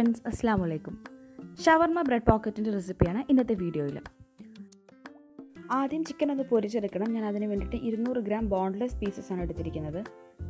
friends അസ്സാം വലൈക്കും ഷവർമ bread പോക്കറ്റിൻ്റെ റെസിപ്പിയാണ് ഇന്നത്തെ വീഡിയോയിൽ ആദ്യം ചിക്കൻ ഒന്ന് പൊരിച്ചെടുക്കണം ഞാൻ അതിന് വേണ്ടിയിട്ട് ഇരുന്നൂറ് ഗ്രാം ബോൺലെസ് പീസസ് ആണ് എടുത്തിരിക്കുന്നത്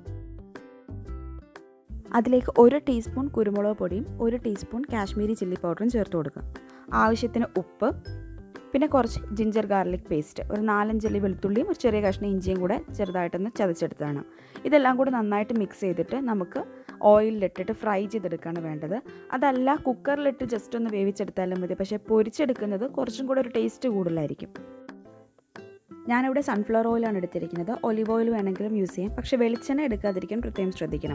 അതിലേക്ക് ഒരു ടീസ്പൂൺ കുരുമുളക് പൊടിയും ഒരു ടീസ്പൂൺ കാശ്മീരി ചില്ലി പൗഡറും ചേർത്ത് കൊടുക്കുക ആവശ്യത്തിന് ഉപ്പ് പിന്നെ കുറച്ച് ജിഞ്ചർ ഗാർലിക് പേസ്റ്റ് ഒരു നാലഞ്ചല്ലി വെളുത്തുള്ളിയും ഒരു ചെറിയ കഷ്ണം ഇഞ്ചിയും കൂടെ ചെറുതായിട്ടൊന്ന് ചതച്ചെടുത്തതാണ് ഇതെല്ലാം കൂടെ നന്നായിട്ട് മിക്സ് ചെയ്തിട്ട് നമുക്ക് ഓയിലിലിട്ടിട്ട് ഫ്രൈ ചെയ്തെടുക്കുകയാണ് വേണ്ടത് അതല്ല കുക്കറിലിട്ട് ജസ്റ്റ് ഒന്ന് വേവിച്ചെടുത്താലും മതി പക്ഷേ പൊരിച്ചെടുക്കുന്നത് കുറച്ചും കൂടെ ഒരു ടേസ്റ്റ് കൂടുതലായിരിക്കും ഞാനിവിടെ സൺഫ്ലവർ ഓയിലാണ് എടുത്തിരിക്കുന്നത് ഒലിവ് ഓയിൽ വേണമെങ്കിലും യൂസ് ചെയ്യാം പക്ഷേ വെളിച്ചെണ്ണ എടുക്കാതിരിക്കാൻ പ്രത്യേകം ശ്രദ്ധിക്കണം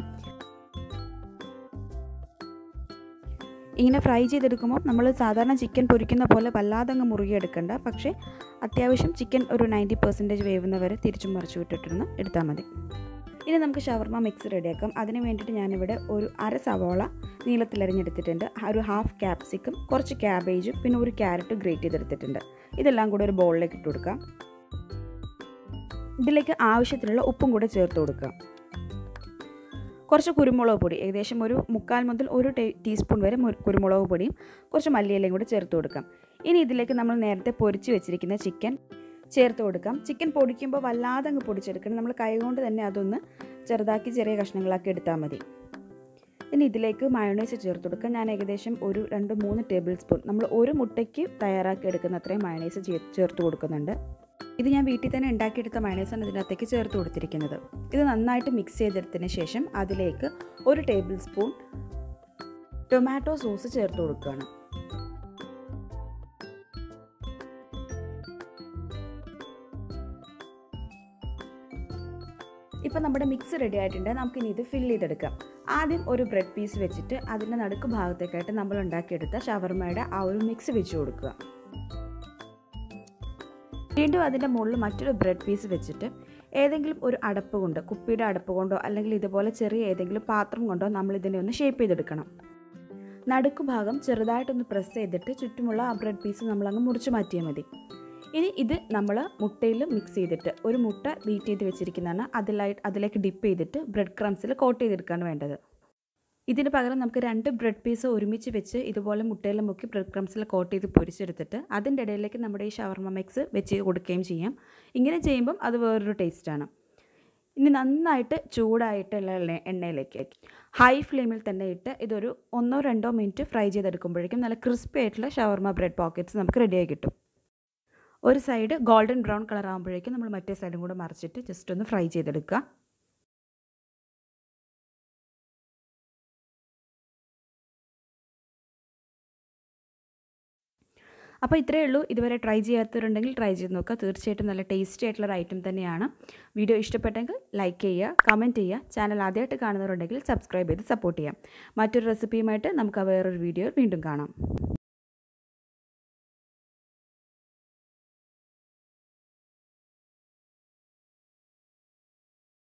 ഇങ്ങനെ ഫ്രൈ ചെയ്തെടുക്കുമ്പോൾ നമ്മൾ സാധാരണ ചിക്കൻ പൊരിക്കുന്ന പോലെ വല്ലാതെ അങ്ങ് മുറുകിയെടുക്കണ്ട പക്ഷേ അത്യാവശ്യം ചിക്കൻ ഒരു നയൻറ്റി പെർസെൻറ്റേജ് വേവുന്ന വരെ തിരിച്ചും മറിച്ചു വിട്ടിട്ടിരുന്ന് എടുത്താൽ മതി ഇനി നമുക്ക് ഷവർമ മിക്സ് റെഡിയാക്കാം അതിന് വേണ്ടിയിട്ട് ഞാനിവിടെ ഒരു അര സവോള നീളത്തിലരിഞ്ഞെടുത്തിട്ടുണ്ട് ഒരു ഹാഫ് ക്യാപ്സിക്കം കുറച്ച് ക്യാബേജും പിന്നെ ഒരു ക്യാരറ്റ് ഗ്രേറ്റ് ചെയ്തെടുത്തിട്ടുണ്ട് ഇതെല്ലാം കൂടെ ഒരു ബൗളിലേക്ക് ഇട്ട് കൊടുക്കാം ഇതിലേക്ക് ആവശ്യത്തിനുള്ള ഉപ്പും കൂടെ ചേർത്ത് കൊടുക്കാം കുറച്ച് കുരുമുളക് പൊടി ഏകദേശം ഒരു മുക്കാൽ മുതൽ ഒരു ടീസ്പൂൺ വരെ കുരുമുളക് പൊടിയും കുറച്ച് മല്ലിയിലയും കൂടി ചേർത്ത് കൊടുക്കാം ഇനി ഇതിലേക്ക് നമ്മൾ നേരത്തെ പൊരിച്ച് വെച്ചിരിക്കുന്ന ചിക്കൻ ചേർത്ത് കൊടുക്കാം ചിക്കൻ പൊടിക്കുമ്പോൾ വല്ലാതെ അങ്ങ് പൊടിച്ചെടുക്കണം നമ്മൾ കൈകൊണ്ട് തന്നെ അതൊന്ന് ചെറുതാക്കി ചെറിയ കഷ്ണങ്ങളാക്കി എടുത്താൽ മതി ഇനി ഇതിലേക്ക് മയോണൈസ് ചേർത്ത് കൊടുക്കാം ഞാൻ ഏകദേശം ഒരു രണ്ട് മൂന്ന് ടേബിൾ സ്പൂൺ നമ്മൾ ഒരു മുട്ടയ്ക്ക് തയ്യാറാക്കി എടുക്കുന്ന അത്രയും മയോണൈസ് ചേർത്ത് കൊടുക്കുന്നുണ്ട് ഇത് ഞാൻ വീട്ടിൽ തന്നെ ഉണ്ടാക്കിയെടുത്ത മയണൈസാണ് ഇതിനകത്തേക്ക് ചേർത്ത് കൊടുത്തിരിക്കുന്നത് ഇത് നന്നായിട്ട് മിക്സ് ചെയ്തെടുത്തതിന് ശേഷം അതിലേക്ക് ഒരു ടേബിൾ സ്പൂൺ ടൊമാറ്റോ സോസ് ചേർത്ത് കൊടുക്കുകയാണ് ഇപ്പം നമ്മുടെ മിക്സ് റെഡി ആയിട്ടുണ്ട് നമുക്കിനി ഇത് ഫില്ല് ചെയ്തെടുക്കാം ആദ്യം ഒരു ബ്രെഡ് പീസ് വെച്ചിട്ട് അതിൻ്റെ നടുക്ക് ഭാഗത്തേക്കായിട്ട് നമ്മൾ ഉണ്ടാക്കിയെടുത്ത ഷവർമയുടെ ആ ഒരു മിക്സ് വെച്ച് കൊടുക്കുക വീണ്ടും അതിൻ്റെ മുകളിൽ മറ്റൊരു ബ്രെഡ് പീസ് വെച്ചിട്ട് ഏതെങ്കിലും ഒരു അടപ്പ് കൊണ്ട് കുപ്പിയുടെ അടപ്പ് കൊണ്ടോ അല്ലെങ്കിൽ ഇതുപോലെ ചെറിയ ഏതെങ്കിലും പാത്രം കൊണ്ടോ നമ്മൾ ഇതിനെ ഒന്ന് ഷേപ്പ് ചെയ്തെടുക്കണം നടുക്ക് ഭാഗം ചെറുതായിട്ടൊന്ന് പ്രസ് ചെയ്തിട്ട് ചുറ്റുമുള്ള ആ ബ്രെഡ് പീസ് നമ്മളങ്ങ് മുറിച്ച് മാറ്റിയാൽ മതി ഇനി ഇത് നമ്മൾ മുട്ടയിൽ മിക്സ് ചെയ്തിട്ട് ഒരു മുട്ട ബീറ്റ് ചെയ്ത് വെച്ചിരിക്കുന്നതാണ് അതിലായിട്ട് അതിലേക്ക് ഡിപ്പ് ചെയ്തിട്ട് ബ്രെഡ് ക്രംസിൽ കോട്ട് ചെയ്തെടുക്കുകയാണ് വേണ്ടത് ഇതിന് പകരം നമുക്ക് രണ്ട് ബ്രെഡ് പീസ് ഒരുമിച്ച് വെച്ച് ഇതുപോലെ മുട്ടയിൽ മുക്കി ബ്രെഡ് ക്രംസിൽ കോട്ട് ചെയ്ത് പൊരിച്ചെടുത്തിട്ട് അതിൻ്റെ ഇടയിലേക്ക് നമ്മുടെ ഈ ഷവർമ മിക്സ് വെച്ച് കൊടുക്കുകയും ചെയ്യാം ഇങ്ങനെ ചെയ്യുമ്പം അത് വേറൊരു ടേസ്റ്റാണ് ഇനി നന്നായിട്ട് ചൂടായിട്ടുള്ള എണ്ണയിലേക്ക് ഹൈ ഫ്ലെയിമിൽ തന്നെ ഇട്ട് ഇതൊരു ഒന്നോ രണ്ടോ മിനിറ്റ് ഫ്രൈ ചെയ്തെടുക്കുമ്പോഴേക്കും നല്ല ക്രിസ്പി ആയിട്ടുള്ള ഷവർമ ബ്രെഡ് പോക്കറ്റ്സ് നമുക്ക് റെഡിയായി കിട്ടും ഒരു സൈഡ് ഗോൾഡൻ ബ്രൗൺ കളർ ആകുമ്പോഴേക്കും നമ്മൾ മറ്റേ സൈഡും കൂടെ മറിച്ചിട്ട് ജസ്റ്റ് ഒന്ന് ഫ്രൈ ചെയ്തെടുക്കുക അപ്പോൾ ഇത്രയേ ഉള്ളൂ ഇതുവരെ ട്രൈ ചെയ്യാത്തവരുണ്ടെങ്കിൽ ട്രൈ ചെയ്ത് നോക്കുക തീർച്ചയായിട്ടും നല്ല ടേസ്റ്റി ആയിട്ടുള്ള ഒരു ഐറ്റം തന്നെയാണ് വീഡിയോ ഇഷ്ടപ്പെട്ടെങ്കിൽ ലൈക്ക് ചെയ്യുക കമൻറ്റ് ചെയ്യുക ചാനൽ ആദ്യമായിട്ട് കാണുന്നവരുണ്ടെങ്കിൽ സബ്സ്ക്രൈബ് ചെയ്ത് സപ്പോർട്ട് ചെയ്യാം മറ്റൊരു റെസിപ്പിയുമായിട്ട് നമുക്ക് വേറൊരു വീഡിയോ വീണ്ടും കാണാം